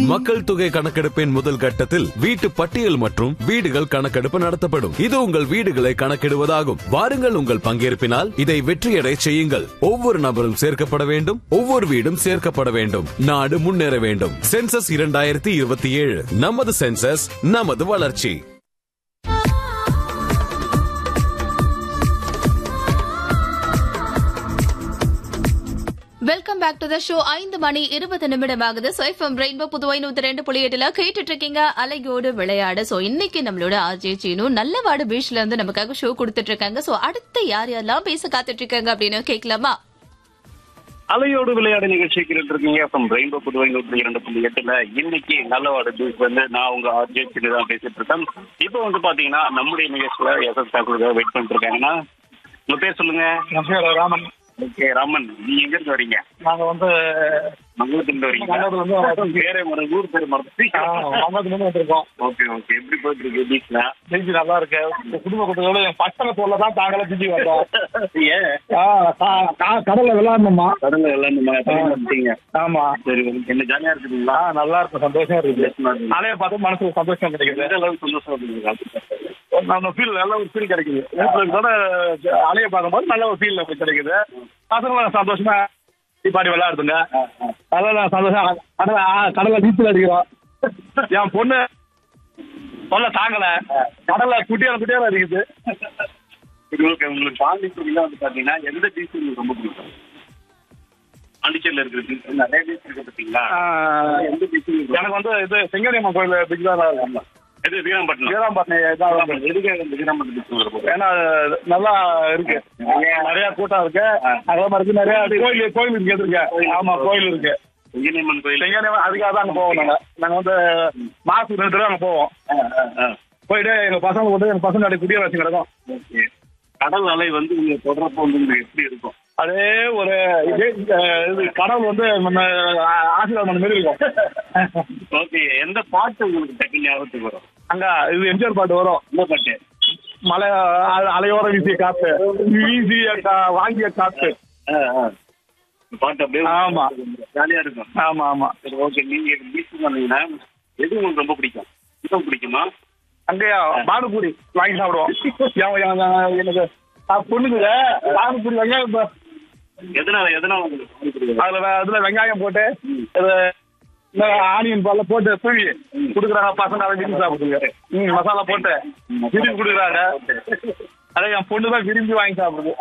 மக்கள் தொகை கணக்கெடுப்பின் முதல் கட்டத்தில் வீட்டு பட்டியல் மற்றும் வீடுகள் கணக்கெடுப்பு நடத்தப்படும் இது உங்கள் வீடுகளை கணக்கிடுவதாகும் வாருங்கள் உங்கள் பங்கேற்பினால் இதை வெற்றியடை செய்யுங்கள் ஒவ்வொரு நபரும் சேர்க்கப்பட வேண்டும் ஒவ்வொரு வீடும் சேர்க்கப்பட வேண்டும் நாடு முன்னேற வேண்டும் சென்சஸ் இரண்டாயிரத்தி இருபத்தி ஏழு நமது சென்சஸ் நமது வளர்ச்சி welcome back to the show ஐந்து மணி இருபது நிமிடம் ஆகுது சோ எஃப்எம் ரெயின்போ புதுவை நூத்தி ரெண்டு புள்ளி எட்டுல கேட்டுட்டு இருக்கீங்க அலையோடு விளையாட சோ இன்னைக்கு நம்மளோட ஆர்ஜே சீனு நல்லவாடு பீச்ல இருந்து நமக்காக ஷோ கொடுத்துட்டு இருக்காங்க சோ அடுத்து யார் யாரெல்லாம் பேச காத்துட்டு இருக்காங்க அப்படின்னு கேட்கலாமா அலையோடு விளையாடு நிகழ்ச்சி கேட்டு இருக்கீங்க ஃப்ரம் ரெயின்போ புதுவை நூற்றி இரண்டு புள்ளி எட்டுல இன்னைக்கு நல்லவாடு பீச் வந்து நான் உங்க ஆர்ஜிஎஸ்டி தான் பேசிட்டு இருக்கேன் இப்போ வந்து பாத்தீங்கன்னா நம்முடைய நிகழ்ச்சியில எஸ்எஸ் தாக்கூர் வெயிட் பண்ணிட்டு இருக்காங்கன்னா உங்க பேர் சொல்லுங்க என் பேர் ராமன் ஓகே ராமன் நீங்க எங்க இருந்து வரீங்க நாங்க வந்து மங்களத்துல வரீங்க மங்களத்துல இருந்து வரோம். பேரே மறு ஊர் பேர் மறந்து மங்கத்துல இருந்து வந்திருக்கோம் ஓகே ஓகே எப்படி போயிட்டு இருக்கு பீச்ல பீச் நல்லா இருக்கு இந்த குடும்ப கூட்டத்தோட என் பசங்க சொல்ல தான் தாங்களே பீச்சு வந்தோம் ஏன் ஆ, கா- கா- கடல்ல விளையாடணுமா கடல்ல எல்லாம் நம்ம வந்துட்டீங்க ஆமா சரி என்ன ஜாலியா இருக்குதுங்களா ஆ நல்லா இருக்கும் சந்தோஷம் இருக்குது சந்தோஷமா இருக்கு. அலைய பார்த்து மனசுக்கு சந்தோஷம் கிடைக்குது எந்த அளவுக்கு சந்தோஷமா இருக்குதுங்க நம்ம ஃபீல் நல்ல ஒரு ஃபீல் கிடைக்குது வீட்டுல அலைய பார்க்கும்போது நல்ல ஒரு ஃபீல் கிடைக்குது பசங்க சந்தோஷமா தீபாவளி விளையாடுதுங்க அதெல்லாம் சந்தோஷம் கடலை கடலை நீச்சல் அடிக்கிறோம் என் பொண்ணு சொல்ல தாங்கல கடல்ல குட்டியால குட்டியால அடிக்குது சரி ஓகே உங்களுக்கு பாண்டிச்சேரியில வந்து பாத்தீங்கன்னா எந்த பீச் உங்களுக்கு ரொம்ப பிடிக்கும் பாண்டிச்சேரியில இருக்கிற பீச் நிறைய பீச் இருக்கு பாத்தீங்களா ஆஹ் எந்த பீச் எனக்கு வந்து இது செங்கனியம்மன் கோயில் பீச் தான் நல்லா இருக்கும் எது வீராம்பட்டினம் வீராம்பட்டினம் தான் வீராம்பட்டினம். எதுக்காக இந்த வீராம்பட்டினம் பீச் ரொம்ப ஏன்னா நல்லா இருக்கு நிறைய கூட்டம் இருக்கு அதே மாதிரி நிறைய கோயில் கோயில் இருக்கு எதிர்க்க ஆமா கோயில் இருக்கு செங்கனியம்மன் கோயில் செங்கனியம்மன் அதுக்காக தான் அங்க போவோம் நாங்க நாங்க வந்து மாசத்துக்கு ரெண்டு தடவை அங்க போவோம் போயிட்டு எங்க பசங்க வந்து எங்க பசங்க அப்படியே குடிய வச்சு கிடக்கும் ஓகே கடல் அலை வந்து உங்க தொடர்பு வந்து உங்களுக்கு எப்படி இருக்கும் அதே ஒரு இதே, அஹ், இது கடவுள் வந்து நம்ம ஆ- ஆசீர்வாதம் பண்ண மாதிரி இருக்கும் ஓகே எந்த பாட்டு உங்களுக்கு டக்கு ஞாபகத்துக்கு வரும் அங்க இது எம்ஜிஆர் பாட்டு வரும் என்ன பாட்டு மலை அ- அலையோர வீசிய காத்து வீசிய கா- வாங்கிய காத்து ஆ, ஆ. இந்த பாட்டு அப்படியே ஆமா. ஜாலியா இருக்கும் ஆமா ஆமா சரி ஓகே நீங்க பீச் வந்தீங்கன்னா எது உங்களுக்கு ரொம்ப பிடிக்கும் சிக்கன் பிடிக்குமா அங்கேயா பானுபூரி வாங்கி சாப்பிடுவோம் என் என் எனக்கு அஹ், பொண்ணுக்கு பானுபூரி வெங்காயம் ப- எதனால எதனால உங்களுக்கு பானி பிடிக்கும்? அதுல வெ- அதுல வெங்காயம் போட்டு இது இந்த ஆனியன் பால்ல போட்டு தூவி குடுக்குறாங்க பசங்க அதை விரும்பி சாப்பிடுங்க ம் மசாலா போட்டு விரும்பி குடுக்குறாங்க அதே என் பொண்ணு தான் விரும்பி வாங்கி சாப்பிடுது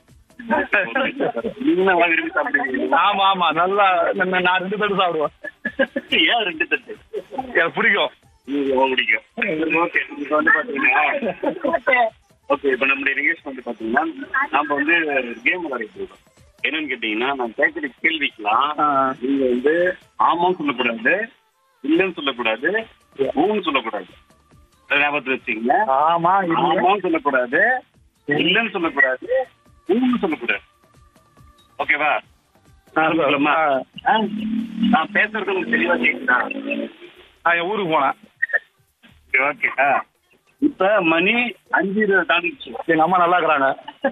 நீங்க நல்லா விரும்பி சாப்பிடுவீங்க ஆமா ஆமா நல்லா நான் நான் ரெண்டு தட்டு சாப்பிடுவேன் ஏன் ரெண்டு தட்டு எனக்கு பிடிக்கும் உங்களுக்கு ரொம்ப பிடிக்கும் ஓகே இப்போ வந்து பாத்தீங்கன்னா ஓகே இப்போ நம்முடைய நிகழ்ச்சி வந்து பாத்தீங்கன்னா நாம வந்து கேம் விளையாடிட்டு இருக்கோம் என்னன்னு கேட்டீங்கன்னா நான் கேட்கிற கேள்விக்கலாம் ஆ. நீங்க வந்து ஆமான்னு சொல்லக்கூடாது இல்லைன்னு சொல்லக்கூடாது ஊன்னு சொல்லக்கூடாது அதை ஞாபகத்துல வச்சுக்கீங்க ஆமா இது ஆமான்னு சொல்லக்கூடாது இல்லைன்னு சொல்லக்கூடாது ஊன்னு சொல்லக்கூடாது ஓகேவா நான் சொல்லலாமா? ஆ. நான் பேசுறது உங்களுக்கு தெளிவா கேக்குதா நான் என் ஊருக்கு போனேன் சரி, ஓகே ஆ. இப்ப மணி அஞ்சு இருபது தாண்டிடுச்சு எங்க அம்மா நல்லா இருக்கிறாங்க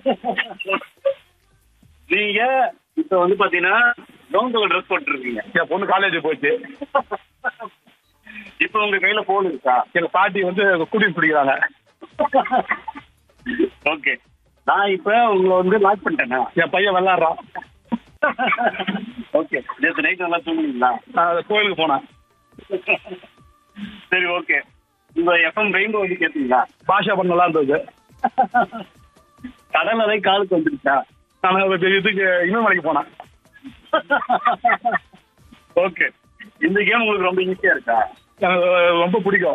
நீங்க இப்ப வந்து பாத்தீங்கன்னா டவுன் கலர் ட்ரெஸ் போட்டுருக்கீங்க என் பொண்ணு காலேஜ் போச்சு இப்ப உங்க கையில போன் இருக்கா எங்க பாட்டி வந்து கூட்டிட்டு பிடிக்கிறாங்க ஓகே நான் இப்ப உங்களை வந்து லாக் பண்ணிட்டேனா என் பையன் விளாடுறான் ஓகே நேற்று நைட் நல்லா தூங்குனீங்களா நான் கோயிலுக்கு போனேன் சரி ஓகே உங்க எஃப்எம் ரெயின்போ வந்து கேட்டீங்களா பாஷா பண்ண நல்லா இருந்தது கடல் அலை காலுக்கு வந்துருச்சா நான் ஒரு இதுக்கு இமயமலைக்கு போனேன் ஓகே இந்த கேம் உங்களுக்கு ரொம்ப ஈஸியா இருக்கா எனக்கு ரொம்ப பிடிக்கும்